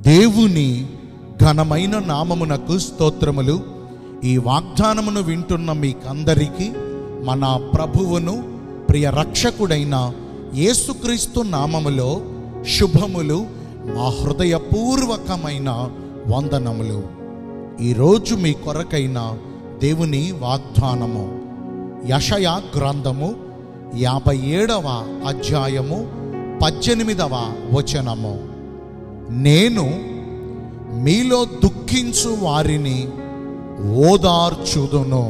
దేవుని ఘనమైన నామమునకు స్తోత్రములు ఈ వాగ్దానమును వింటున్న మీకందరికీ మన ప్రభువును ప్రియ రక్షకుడైన యేసుక్రీస్తు నామములో శుభములు మా హృదయపూర్వకమైన వందనములు ఈరోజు మీ కొరకైన దేవుని వాగ్దానము యషయ గ్రంథము యాభై ఏడవ అధ్యాయము పద్దెనిమిదవ వచనము నేను మీలో దుఃఖించు వారిని ఓదార్చుదును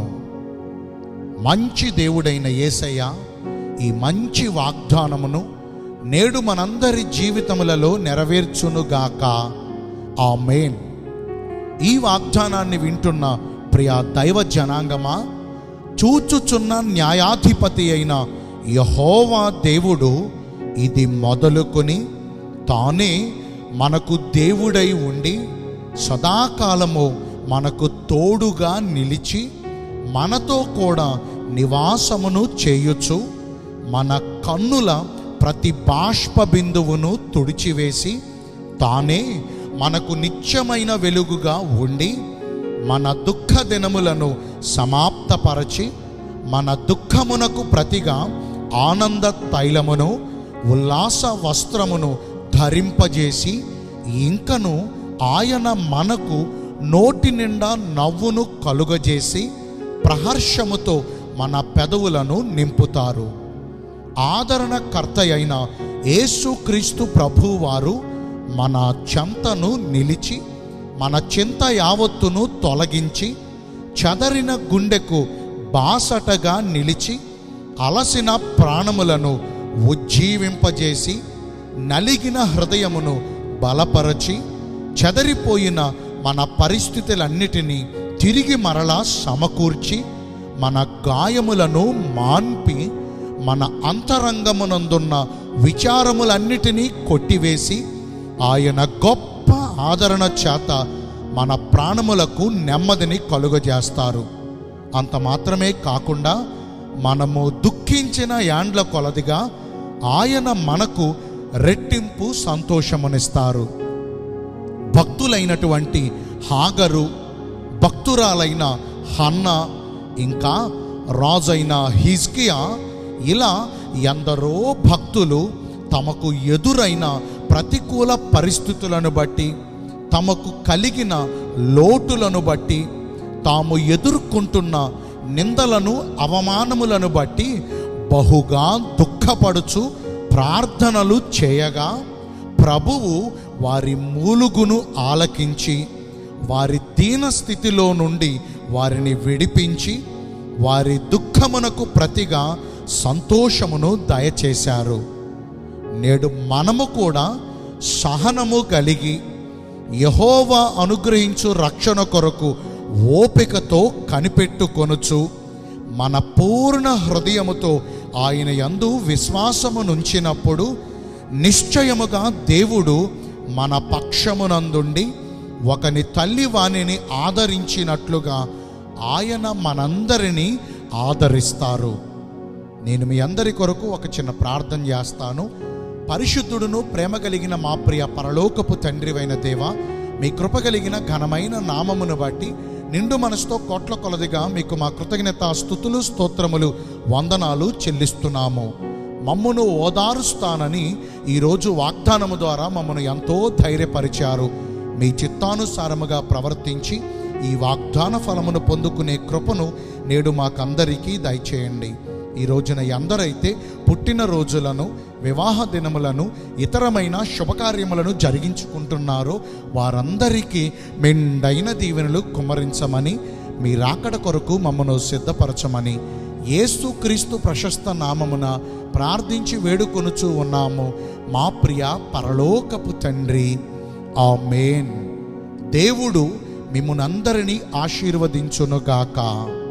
మంచి దేవుడైన యేసయ్య ఈ మంచి వాగ్దానమును నేడు మనందరి జీవితములలో నెరవేర్చునుగాక ఆమేన్ ఈ వాగ్దానాన్ని వింటున్న ప్రియ దైవ జనాంగమా చూచుచున్న న్యాయాధిపతి అయిన యహోవా దేవుడు ఇది మొదలుకొని తానే మనకు దేవుడై ఉండి సదాకాలము మనకు తోడుగా నిలిచి మనతో కూడా నివాసమును చేయుచు మన కన్నుల ప్రతి బాష్ప బిందువును తుడిచివేసి తానే మనకు నిత్యమైన వెలుగుగా ఉండి మన దుఃఖ దినములను సమాప్తపరచి మన దుఃఖమునకు ప్రతిగా ఆనంద తైలమును ఉల్లాస వస్త్రమును ధరింపజేసి ఇంకను ఆయన మనకు నోటి నిండా నవ్వును కలుగజేసి ప్రహర్షముతో మన పెదవులను నింపుతారు ఆదరణకర్త అయిన యేసుక్రీస్తు ప్రభువారు మన చెంతను నిలిచి మన చింత యావత్తును తొలగించి చదరిన గుండెకు బాసటగా నిలిచి అలసిన ప్రాణములను ఉజ్జీవింపజేసి నలిగిన హృదయమును బలపరచి చెదరిపోయిన మన పరిస్థితులన్నిటినీ తిరిగి మరలా సమకూర్చి మన గాయములను మాన్పి మన అంతరంగమునందున్న విచారములన్నిటినీ కొట్టివేసి ఆయన గొప్ప ఆదరణ చేత మన ప్రాణములకు నెమ్మదిని కలుగజేస్తారు అంత మాత్రమే కాకుండా మనము దుఃఖించిన యాండ్ల కొలదిగా ఆయన మనకు రెట్టింపు సంతోషమునిస్తారు భక్తులైనటువంటి హాగరు భక్తురాలైన హన్న ఇంకా రాజైన హిజ్కియా ఇలా ఎందరో భక్తులు తమకు ఎదురైన ప్రతికూల పరిస్థితులను బట్టి తమకు కలిగిన లోటులను బట్టి తాము ఎదుర్కొంటున్న నిందలను అవమానములను బట్టి బహుగా దుఃఖపడుచు ప్రార్థనలు చేయగా ప్రభువు వారి మూలుగును ఆలకించి వారి దీన స్థితిలో నుండి వారిని విడిపించి వారి దుఃఖమునకు ప్రతిగా సంతోషమును దయచేశారు నేడు మనము కూడా సహనము కలిగి యహోవా అనుగ్రహించు రక్షణ కొరకు ఓపికతో కనిపెట్టుకొనుచు మన పూర్ణ హృదయముతో ఆయన యందు విశ్వాసమునుంచినప్పుడు నిశ్చయముగా దేవుడు మన పక్షమునందుండి ఒకని తల్లి వాణిని ఆదరించినట్లుగా ఆయన మనందరినీ ఆదరిస్తారు నేను మీ అందరి కొరకు ఒక చిన్న ప్రార్థన చేస్తాను పరిశుద్ధుడును ప్రేమ కలిగిన మా ప్రియ పరలోకపు తండ్రివైన దేవ మీ కృప కలిగిన ఘనమైన నామమును బట్టి నిండు మనసుతో కోట్ల కొలదిగా మీకు మా కృతజ్ఞత స్థుతులు స్తోత్రములు వందనాలు చెల్లిస్తున్నాము మమ్మను ఓదారుస్తానని ఈరోజు వాగ్దానము ద్వారా మమ్మను ఎంతో ధైర్యపరిచారు మీ చిత్తానుసారముగా ప్రవర్తించి ఈ వాగ్దాన ఫలమును పొందుకునే కృపను నేడు మాకందరికీ దయచేయండి ఈ రోజున ఎందరైతే పుట్టిన రోజులను వివాహ దినములను ఇతరమైన శుభకార్యములను జరిగించుకుంటున్నారో వారందరికీ మెండైన దీవెనలు కుమ్మరించమని మీ రాకడ కొరకు మమ్మను సిద్ధపరచమని యేసుక్రీస్తు ప్రశస్త నామమున ప్రార్థించి వేడుకొనుచు ఉన్నాము మా ప్రియ పరలోకపు తండ్రి ఆమేన్ దేవుడు మిమ్మునందరినీ ఆశీర్వదించునుగాక